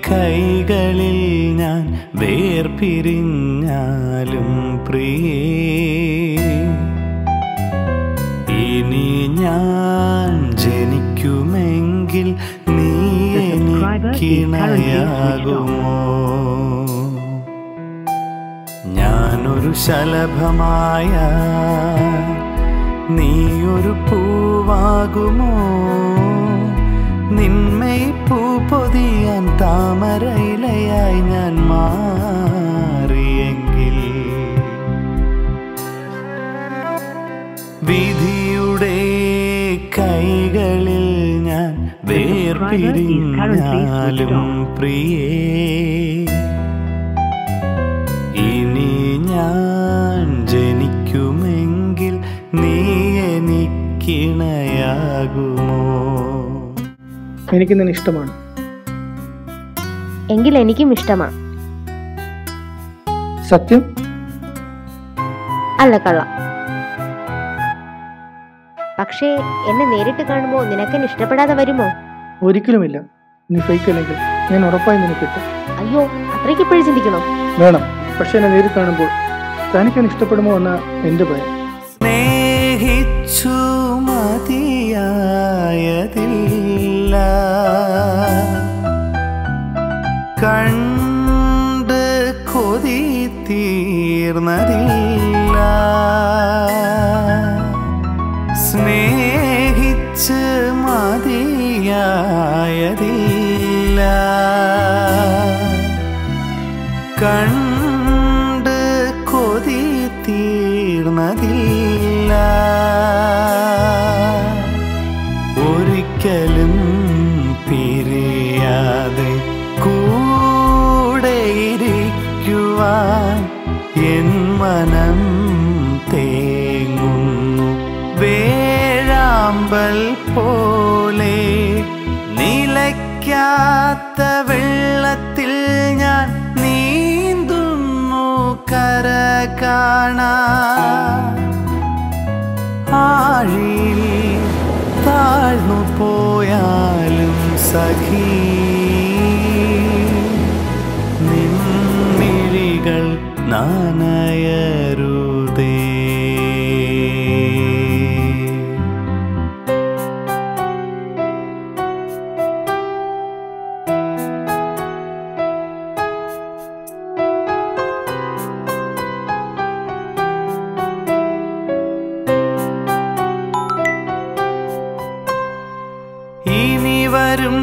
കൈകളിൽ ഞാൻ വേർപിരിഞ്ഞാലും പ്രിയേ ഇനി ഞാൻ ജനിക്കുമെങ്കിൽ നീ എനിക്കിണയാകുമോ ഞാനൊരു ശലഭമായ നീയൊരു പൂവാകുമോ നിന്മയി പൂ പൊതിയാൻ താമരയിലയായി ഞാൻ മാറിയെങ്കിൽ വിധിയുടെ കൈകളിൽ ഞാൻ വേർപിരിഞ്ഞാലും പ്രിയേ ഇനി ഞാൻ ജനിക്കുമെങ്കിൽ നീ എനിക്കിണയാകുമോ എനിക്ക് നിന്നെ ഇഷ്ടമാണ് എങ്കിൽ എനിക്കും ഇഷ്ടമാ സത്യം അല്ല കള്ള പക്ഷേ എന്നെ നേരിട്ട് കാണുമ്പോൾ നിനക്കെന്നെ ഇഷ്ടപ്പെടാതെ വരുമോ ഒരിക്കലുമില്ല നീ ഫേക്ക് അല്ലെങ്കിൽ ഞാൻ ഉറപ്പായി നിന്നെ കിട്ടും അയ്യോ അത്രയ്ക്ക് ഇപ്പോഴും ചിന്തിക്കണോ വേണം പക്ഷെ എന്നെ നേരിൽ കാണുമ്പോൾ തനിക്ക് എന്നെ ഇഷ്ടപ്പെടുമോ എന്ന എൻ്റെ ഭയം സ്നേഹിച്ചു മതിയായതില്ല കണ്ട് കൊതി തീർന്നതില്ല സ്നേഹിച്ച് മതിയായതില്ല കണ്ട് കൊതി തീർന്നതില്ല ഒരിക്കലും പിരിയാതെ കൂടെയിരിക്കുവാൻ എൻ മനം തേങ്ങുന്നു വേഴാമ്പൽ പോലെ നിലയ്ക്കാത്ത വെള്ളത്തിൽ ഞാൻ നീന്തുന്നു കര കാണാ ആഴിയിൽ താഴ്ന്നു പോയാലും സഖി നിൻമിഴികൾ നാണയരുതേ ഇനി വരും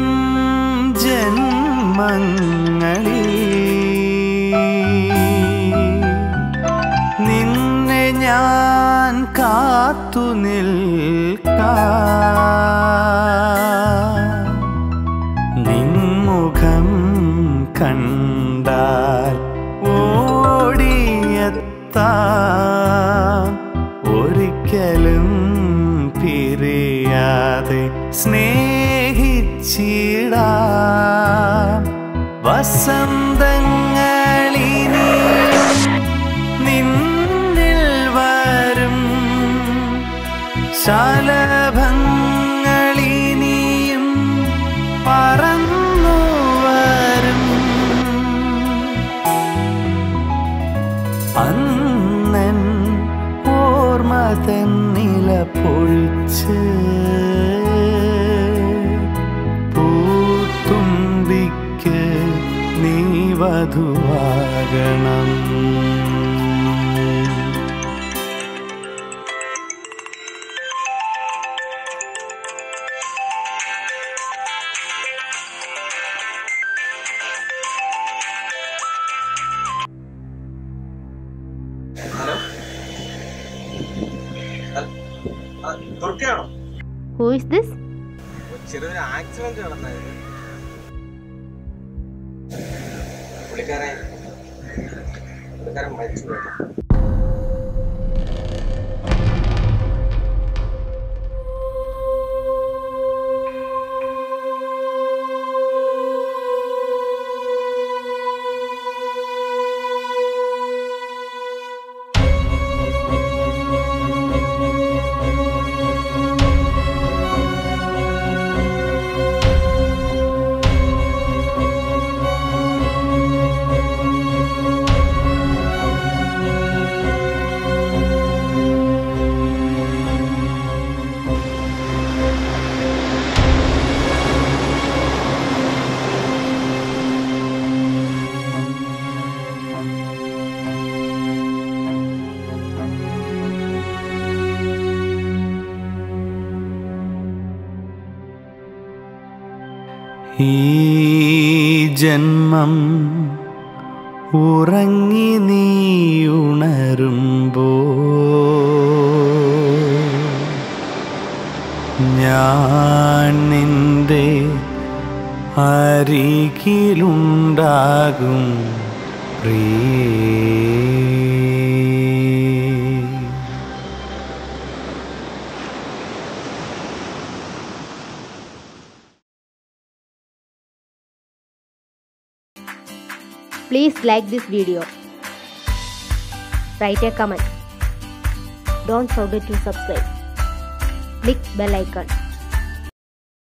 ജന്മങ്ങളിൽ നിന്നെ ഞാൻ കാത്തു നിൽക്കാം നിൻമുഖം കണ്ടാൽ ഓടിയെത്താം ഒരിക്കലും പിരിയാതെ സ്നേഹിച്ചിടാം വസന്തങ്ങളിനി നിന്നിൽ വരും ശലഭങ്ങളിനിയും പറന്നു വരും അന്നൻ ഓർമ്മ തന്നില പൊഴിച്ച് പൂത്തുമ്പിക്ക് നീ വധുവാകണം ഹലോ തുർക്കയാണോ ഹൂ ഇസ് ദിസ് ചെറിയൊരു ആക്സിഡന്റ് നടന്നായിരുന്നു പുള്ളിക്കാരൻ പുള്ളിക്കാരൻ മരിച്ചു പോയി. ഈ ജന്മം ഉറങ്ങി നീ ഉണരുമ്പോ ഞാൻ നിന്റെ അരികിലുണ്ടാകും പ്രിയേ Please like this video. Write a comment. Don't forget to subscribe. Click bell icon.